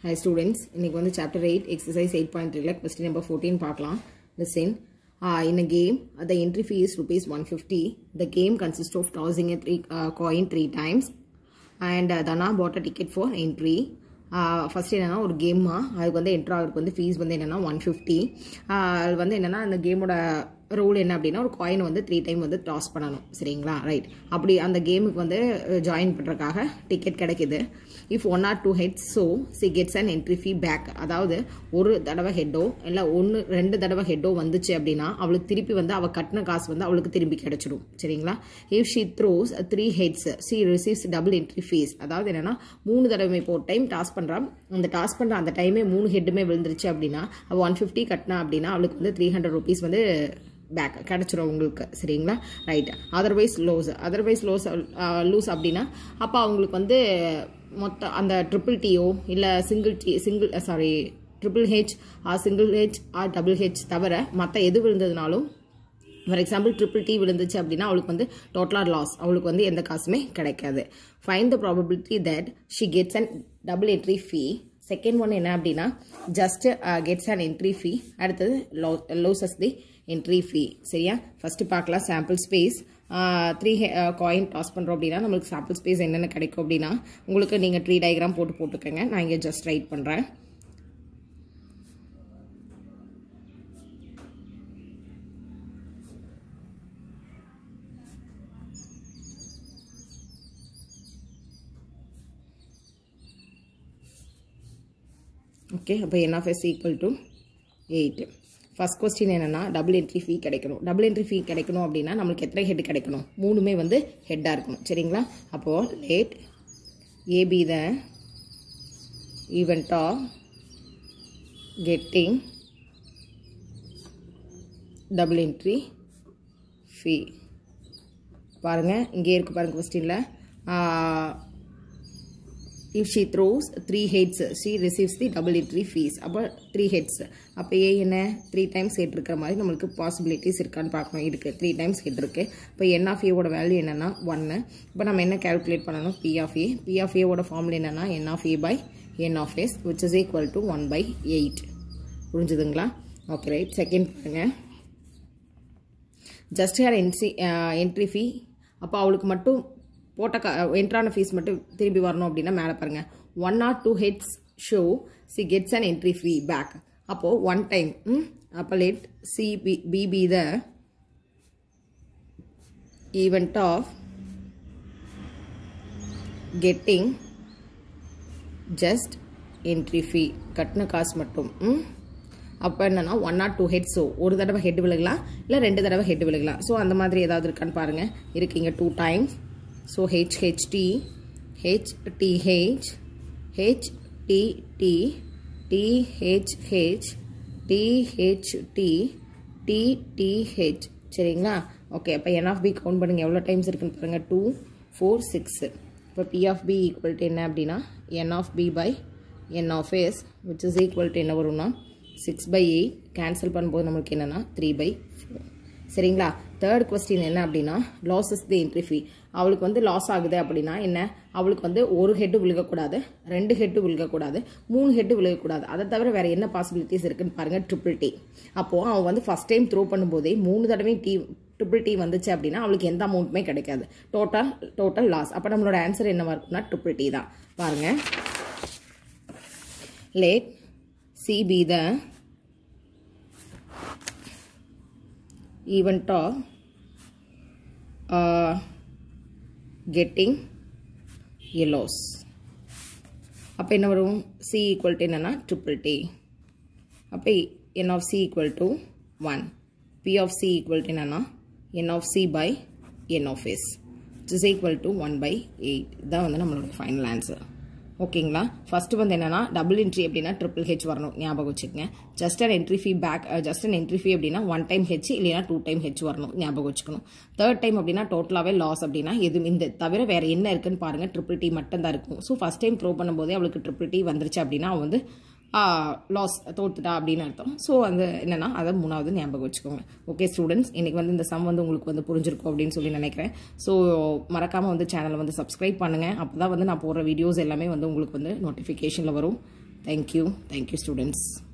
High students இன்னைக்கு வந்து chapter eight exercise eight point த்ரீல கொஸ்டின் நம்பர் ஃபோர்டீன் பார்க்கலாம் லிசன் Uh, in a game, uh, the entry fee is rupees 150. The game consists of tossing a three, uh, coin three times. And uh, Dana bought a ticket for entry. First என்னன்னா ஒரு gamma அதுக்கு வந்து enter ஆகிறதுக்கு வந்து fees வந்து என்னென்னா one fifty அது வந்து என்னென்னா அந்த கேமோட ரூல் என்ன அப்படின்னா ஒரு காயின் வந்து த்ரீ டைம் வந்து டாஸ் பண்ணணும் சரிங்களா ரைட் அப்படி அந்த கேமுக்கு வந்து ஜாயின் பண்ணுறதுக்காக டிக்கெட் கிடைக்குது if one or two heads show she gets and entry fee back அதாவது ஒரு தடவை ஹெட்டோ இல்லை ஒன்று ரெண்டு தடவை ஹெட்டோ வந்துச்சு அப்படின்னா அவளுக்கு திருப்பி வந்து அவள் கட்டின காசு வந்து அவளுக்கு திரும்பி கிடைச்சிடும் சரிங்களா if she throws three heads she receives double entry fees அதாவது என்னன்னா மூணு தடவை இப்போ ஒரு டைம் டாஸ் பண்ணுறான் அந்த டாஸ் பண்ணுற அந்த டைமே மூணு ஹெட்டுமே விழுந்துருச்சு அப்படின்னா அவள் ஒன் ஃபிஃப்டி கட்டினா அப்படின்னா அவளுக்கு வந்து த்ரீ ஹண்ட்ரட் ருபீஸ் வந்து பேக் கிடச்சிரும் உங்களுக்கு சரிங்களா right otherwise lose otherwise lose lose அப்படின்னா அப்போ அவங்களுக்கு வந்து மொத்தம் அந்த ட்ரிபிள் டீயோ இல்லை single T single sorry triple H or single H or double H தவிர மற்ற எது விழுந்ததுனாலும் ஃபார் எக்ஸாம்பிள் ட்ரிபிள் டி விழுந்துச்சு அப்படின்னா அவளுக்கு வந்து டோட்டலாக லாஸ் அவளுக்கு வந்து எந்த காசுமே கிடைக்காது fine the probability that she gets and double entry fee second one என்ன அப்படின்னா just gets and entry fee அடுத்தது லோ லோசஸ் தி என்ட்ரி ஃபீ சரியா ஃபஸ்ட்டு பார்க்கலாம் sample space three coin toss பண்ணுறோம் அப்படின்னா நம்மளுக்கு சாம்பிள் ஸ்பேஸ் என்னென்ன கிடைக்கும் அப்படின்னா உங்களுக்கு நீங்கள் ட்ரீ டயக்ராம் போட்டு போட்டுக்கோங்க நான் இங்கே ஜஸ்ட் ரைட் பண்ணுறேன் ஓகே அப்போ n of S equal to eight first question என்னென்னா டபுள் என்ட்ரி ஃபீ கிடைக்கணும் டபுள் என்ட்ரி ஃபீ கிடைக்கணும் அப்படின்னா நம்மளுக்கு எத்தனை ஹெட் கிடைக்கணும் மூணுமே வந்து ஹெட்டாக இருக்கணும் சரிங்களா அப்போது let A be the event of getting double entry fee பாருங்கள் இங்கே இருக்குது பாருங்கள் கொஸ்டினில் if she throws three heads she receives the double entry fees அப்போ த்ரீ ஹெட்ஸ் அப்போ ஏ என்ன த்ரீ டைம்ஸ் ஹெட் இருக்கிற மாதிரி நம்மளுக்கு பாசிபிலிட்டிஸ் இருக்கான்னு பார்க்கணும் இருக்குது த்ரீ டைம்ஸ் ஹெட் இருக்குது இப்போ என் ஆஃப் ஏவோட வேல்யூ என்னென்னா ஒன்று இப்போ நம்ம என்ன கேல்குலேட் பண்ணணும் P of A P of ஏவோட ஃபார்முலா என்னென்னா n of A by n of S which is equal to one by eight புரிஞ்சுதுங்களா ஓகே ரைட் செகண்ட் பாருங்க ஜஸ்ட் ஹேர் என்சி என்ட்ரி ஃபீ அப்போ அவளுக்கு மட்டும் போட்ட க என்ட்ரான ஃபீஸ் மட்டும் திரும்பி வரணும் அப்படின்னா மேலே பாருங்கள் one or two heads show she gets and entry fee back அப்போது ஒன் டைம் அப்போ லெட் சி பி பிபி the event of getting just entry fee கட்டின காசு மட்டும் அப்போ என்னன்னா one or two head show ஒரு தடவை ஹெட் விழுகலாம் இல்லை ரெண்டு தடவை ஹெட் விழுகலாம் ஸோ அந்த மாதிரி ஏதாவது இருக்கான்னு பாருங்கள் இருக்கீங்க two times So HHT, HTH, HTT, THH, THT, TTH சரிங்களா ஓகே அப்போ என் ஆஃப் பி கவுண்ட் பண்ணுங்கள் எவ்வளோ டைம்ஸ் இருக்குன்னு பாருங்கள் டூ ஃபோர் சிக்ஸு இப்போ P of B equal to என்ன அப்படின்னா n of B by n of S which is equal to என்ன வரும்னா சிக்ஸ் பை எயிட் கேன்சல் பண்ணும்போது நம்மளுக்கு என்னென்னா த்ரீ பை ஃபோர் சரிங்களா தேர்ட் கொஸ்டின் என்ன அப்படின்னா லாஸஸ் தி என்ட்ரி ஃபீ அவளுக்கு வந்து லாஸ் ஆகுது அப்படின்னா என்ன அவளுக்கு வந்து ஒரு ஹெட்டு விழுகக்கூடாது ரெண்டு ஹெட்டு விழுகக்கூடாது மூணு ஹெட்டு விழுகக்கூடாது அதை தவிர வேற என்ன பாசிபிலிட்டிஸ் இருக்குன்னு பாருங்க ட்ரிபிள் டி அப்போது அவன் வந்து ஃபர்ஸ்ட் டைம் த்ரோ பண்ணும்போதே மூணு தடவை டி ட்ரிபிள் டி வந்துச்சு அப்படின்னா அவளுக்கு எந்த அமௌண்ட்டுமே கிடைக்காது டோட்டல் டோட்டல் லாஸ் அப்போ நம்மளோட ஆன்சர் என்னவா இருக்குன்னா ட்ரிபிள் டி தான் பாருங்க let C be the event of uh, getting a loss அப்போ என்ன வரும் சி ஈக்குவல் டு என்னன்னா ட்ரிபிள் டி அப்போ n of C equal to one P of C equal to என்னன்னா n of C by n of S is equal to one by eight இதான் வந்து நம்மளோட final answer ஓகேங்களா first வந்து என்னன்னா double entry அப்படின்னா triple H வரணும் ஞாபகம் வச்சுக்கோங்க just an entry fee back just an entry fee அப்படின்னா ஒன் டைம் ஹெச் இல்லைனா டூ டைம் ஹெச் வரணும் ஞாபகம் வச்சுக்கணும் தேர்ட் டைம் அப்படின்னா டோட்டலாகவே லாஸ் அப்படின்னா எது இந்த தவிர வேற என்ன இருக்குன்னு பாருங்க ட்ரிபிள் டி மட்டும் தான் இருக்கும் ஸோ ஃபர்ஸ்ட் டைம் த்ரோ பண்ணும்போதே அவளுக்கு ட்ரிபிள் டி வந்துருச்சு அப்படின்னா அவன் வந்து லாஸ் தோத்துட்டா அப்படின்னு அர்த்தம் ஸோ அந்த என்னன்னா அதை மூணாவது ஞாபகம் வச்சுக்கோங்க ஓகே ஸ்டூடெண்ட்ஸ் இன்னைக்கு வந்து இந்த சம் வந்து உங்களுக்கு வந்து புரிஞ்சிருக்கும் அப்படின்னு சொல்லி நினைக்கிறேன் ஸோ மறக்காமல் வந்து சேனலை வந்து சப்ஸ்கிரைப் பண்ணுங்கள் அப்போ தான் வந்து நான் போடுற வீடியோஸ் எல்லாமே வந்து உங்களுக்கு வந்து நோட்டிஃபிகேஷனில் வரும் தேங்க்யூ தேங்க்யூ ஸ்டூடெண்ட்ஸ்